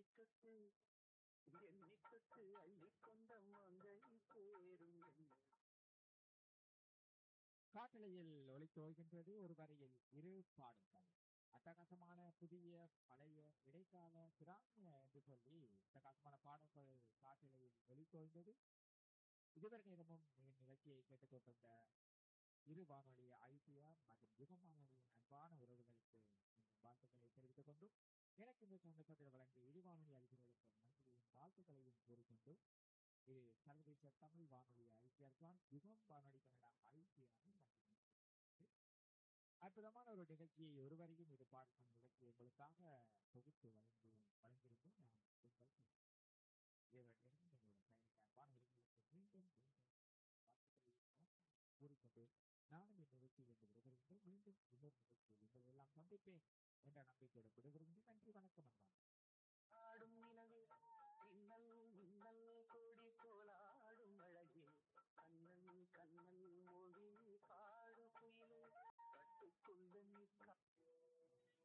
தொட்டு எண்ணி தொட்டு அள்ளிக்கொண்ட மங்கை சேரும் என்னை காட்டலையில் ஒலித்து வருகின்றது ஒரு வரியில் இரு பாடல்கள் அட்டகாசமான புதிய பழைய இடைக்கால சிராமிய என்று சொல்லி அட்டகாசமான பாடல்கள் காட்டலையில் ஒலித்தோய்ந்தது இதுவரை நேரமும் நிகழ்ச்சியை கேட்டுக்கொண்டிருந்த இரு வானொலி ஐசியா மற்றும் யுகம் வானொலியின் அன்பான உறவுகளுக்கு எங்கள் வாழ்த்துக்களை தெரிவித்துக் கொண்டும் எனக்கு இந்த சந்தர்ப்பத்தில் வழங்கிய இரு வானொலி அறிஞர்களுக்கு நன்றியையும் வாழ்த்துக்களையும் கூறிக்கொண்டு இது சர்வதேச தமிழ் வானொலி ஐசிஆர் யுகம் வானொலி கனடா ஐசிஆர் அற்புதமான ஒரு நிகழ்ச்சியை ஒருவரையும் இது பார்க்கும் நிகழ்ச்சி உங்களுக்காக தொகுத்து வழங்கி வழங்கியிருந்தோம் நான் உங்கள் இவரிடம் எங்களுடைய பயணிக்க அன்பான உறவுகளுக்கு மீண்டும் மீண்டும் வாழ்த்துக்களை கூறிக்கொண்டு நானும் இந்த நிகழ்ச்சியில் இருந்து விடுபடுகின்றேன் மீண்டும் இன்னொரு நிகழ்ச்சியில் உங்களை எல்லாம் சந்திப்பேன் என்ற நம்பிக்கையோடு விடுபடுகின்றேன் நன்றி வணக்கம்